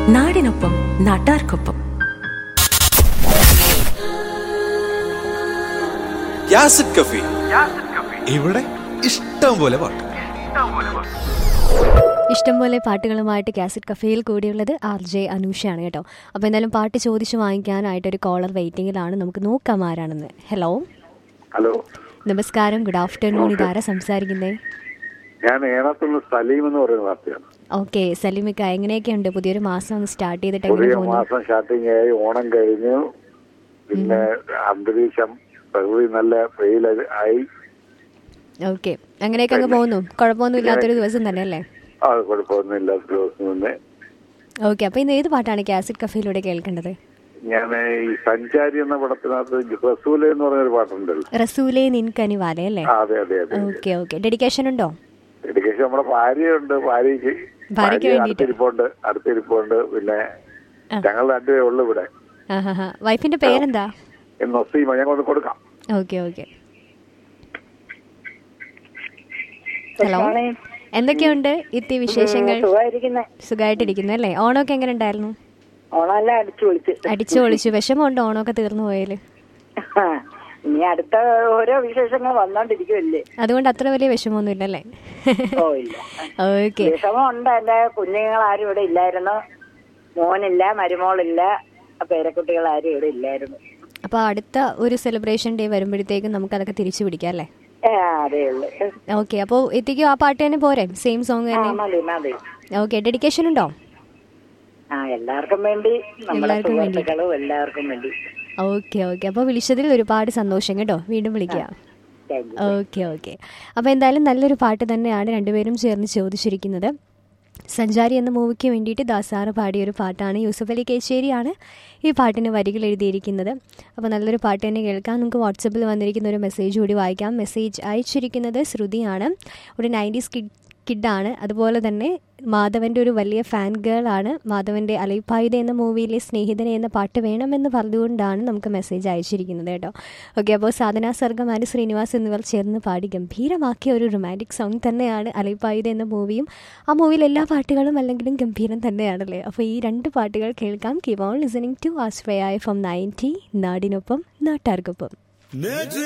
നാടിനൊപ്പം നാട്ടാർക്കൊപ്പം യാസിഡ് കഫി ഇവിടെ ഇഷ്ടം പോലെ പാട്ട് ഇഷ്ടംപോലെ പാട്ടുകളുമായിട്ട് കാസറ്റ് കഫേയിൽ കൂടിയുള്ളത് ആർ ജെ അനൂഷയാണ് കേട്ടോ അപ്പോൾ എന്തായാലും പാട്ട് ചോദിച്ചു വാങ്ങിക്കാനായിട്ട് ഒരു കോളർ വെയിറ്റിംഗിലാണ് നമുക്ക് നോക്കാം ആരാണെന്ന് ഹലോ ഹലോ നമസ്കാരം ഗുഡ് ആഫ്റ്റർനൂൺ ഇതാരാ സംസാരിക്കുന്നേ ഞാൻ ഏണത്തുനിന്ന് സലീം എന്ന് പറയുന്ന പാർട്ടിയാണ് ഓക്കെ സലിമിക്ക എങ്ങനെയൊക്കെയുണ്ട് പുതിയൊരു മാസം ഒന്ന് സ്റ്റാർട്ട് ചെയ്തിട്ട് എങ്ങനെ പുതിയ പോകുന്നു മാസം സ്റ്റാർട്ടിങ് ആയി ഓണം കഴിഞ്ഞു പിന്നെ അന്തരീക്ഷം പ്രകൃതി നല്ല വെയിൽ ആയി ഓക്കെ അങ്ങനെയൊക്കെ അങ്ങ് പോകുന്നു കുഴപ്പമൊന്നും ഇല്ലാത്തൊരു ദിവസം തന്നെ അല്ലേ അത് കുഴപ്പമൊന്നുമില്ലാത്ത ദിവസം തന്നെ ഓക്കെ അപ്പോൾ ഇന്ന് ഏത് പാട്ടാണ് കാസറ്റ് കഫേയിലൂടെ കേൾക്കേണ്ടത് ഞാൻ ഈ സഞ്ചാരി എന്ന പടത്തിനകത്ത് റസൂല എന്ന് പറഞ്ഞൊരു പാട്ടുണ്ടല്ലോ റസൂലേ നിൻകനിവാലെ അല്ലേ ആ, അതെ അതെ അതെ ഓക്കെ ഓക്കെ ഡെഡിക്കേഷൻ ഉണ്ടോ ഡെഡിക്കേഷൻ നമ്മുടെ ഭാര്യയുണ്ട് ഭാര്യക്ക് ഭാര്യയ്ക്ക് ഭാര്യ വേണ്ടിയിട്ട്? അടുത്തിരിപ്പുണ്ട് അടുത്തിരിപ്പുണ്ട് പിന്നെ ആ. ഞങ്ങൾ രണ്ടുപേരേ ഉള്ളു ഇവിടെ ആ ഹാ ഹാ വൈഫിന്റെ പേരെന്താ നൊസീമ ഞാൻ കൊണ്ട് കൊടുക്കാം ഓക്കെ ഓക്കെ ഹലോ എന്തൊക്കെയുണ്ട് ഇത്തി വിശേഷങ്ങൾ സുഖമായിരിക്കുന്നേ സുഖമായിട്ടിരിക്കുന്നു അല്ലേ ഓണമൊക്കെ എങ്ങനെ ഉണ്ടായിരുന്നു ഓണമെല്ലാം അടിച്ചു വിളിച്ച് അടിച്ചു പൊളിച്ചു വിഷമമുണ്ട് ഓണമൊക്കെ തീർന്നു പോയാല് ഇനി അടുത്ത ഓരോ വിശേഷങ്ങൾ വന്നോണ്ടിരിക്കുമല്ലേ അതുകൊണ്ട് അത്ര വലിയ വിഷമമൊന്നും ഇല്ലല്ലേ ഓ ഇല്ല ഓക്കെ വിഷമം ഉണ്ട് എന്റെ കുഞ്ഞുങ്ങൾ ആരും ഇവിടെ ഇല്ലായിരുന്നു മോനില്ല മരുമോളില്ല പേരക്കുട്ടികൾ ആരും ഇവിടെ ഇല്ലായിരുന്നു അപ്പൊ അടുത്ത ഒരു സെലിബ്രേഷൻ ഡേ വരുമ്പോഴത്തേക്കും നമുക്ക് അതൊക്കെ തിരിച്ചു പിടിക്കാം അല്ലേ ഏ, അതേ ഉള്ളു ഓക്കെ അപ്പോൾ എത്തിക്കോ ആ പാട്ട് തന്നെ പോരെ സെയിം സോങ് ആ, തന്നെ മതി മതി ഓക്കെ ഡെഡിക്കേഷൻ ഉണ്ടോ ആ എല്ലാവർക്കും വേണ്ടി നമ്മുടെ എല്ലാവർക്കും വേണ്ടി. സുഹൃത്തുക്കളും എല്ലാവർക്കും വേണ്ടി ഓക്കെ ഓക്കെ അപ്പോൾ വിളിച്ചതിൽ ഒരുപാട് സന്തോഷം കേട്ടോ വീണ്ടും വിളിക്കുക താങ്ക് യു ഓക്കെ ഓക്കെ അപ്പോൾ എന്തായാലും നല്ലൊരു പാട്ട് തന്നെയാണ് രണ്ടുപേരും ചേർന്ന് ചോദിച്ചിരിക്കുന്നത് സഞ്ചാരി എന്ന മൂവിക്ക് വേണ്ടിയിട്ട് ദാസാറ് പാടിയ ഒരു പാട്ടാണ് യൂസഫ് അലി കേച്ചേരിയാണ് ഈ പാട്ടിന് വരികൾ എഴുതിയിരിക്കുന്നത് അപ്പോൾ നല്ലൊരു പാട്ട് തന്നെ കേൾക്കാം നമുക്ക് വാട്സപ്പിൽ വന്നിരിക്കുന്ന ഒരു മെസ്സേജ് കൂടി വായിക്കാം മെസ്സേജ് അയച്ചിരിക്കുന്നത് ശ്രുതിയാണ് ഒരു നയൻറ്റീസ് കിഡ് കിഡാണ് അതുപോലെ തന്നെ മാധവൻ്റെ ഒരു വലിയ ഫാൻ ഗേൾ ആണ് മാധവൻ്റെ അലൈപ്പായുധ എന്ന മൂവിയിലെ സ്നേഹിതനെ എന്ന പാട്ട് വേണമെന്ന് പറഞ്ഞുകൊണ്ടാണ് നമുക്ക് മെസ്സേജ് അയച്ചിരിക്കുന്നത് കേട്ടോ ഓക്കെ അപ്പോൾ സാധന സർഗം ആൻഡ് ശ്രീനിവാസ് എന്നിവർ ചേർന്ന് പാടി ഗംഭീരമാക്കിയ ഒരു റൊമാൻറ്റിക് സോങ് തന്നെയാണ് അലൈപ്പായുധ എന്ന മൂവിയും ആ മൂവിയിൽ എല്ലാ പാട്ടുകളും അല്ലെങ്കിലും ഗംഭീരം തന്നെയാണല്ലേ അപ്പോൾ ഈ രണ്ട് പാട്ടുകൾ കേൾക്കാം കീപ് ഓൺ ലിസണിങ് ടു ആശ്രയായ ഫ്രം നയൻറ്റി നാടിനൊപ്പം നാട്ടാർക്കൊപ്പം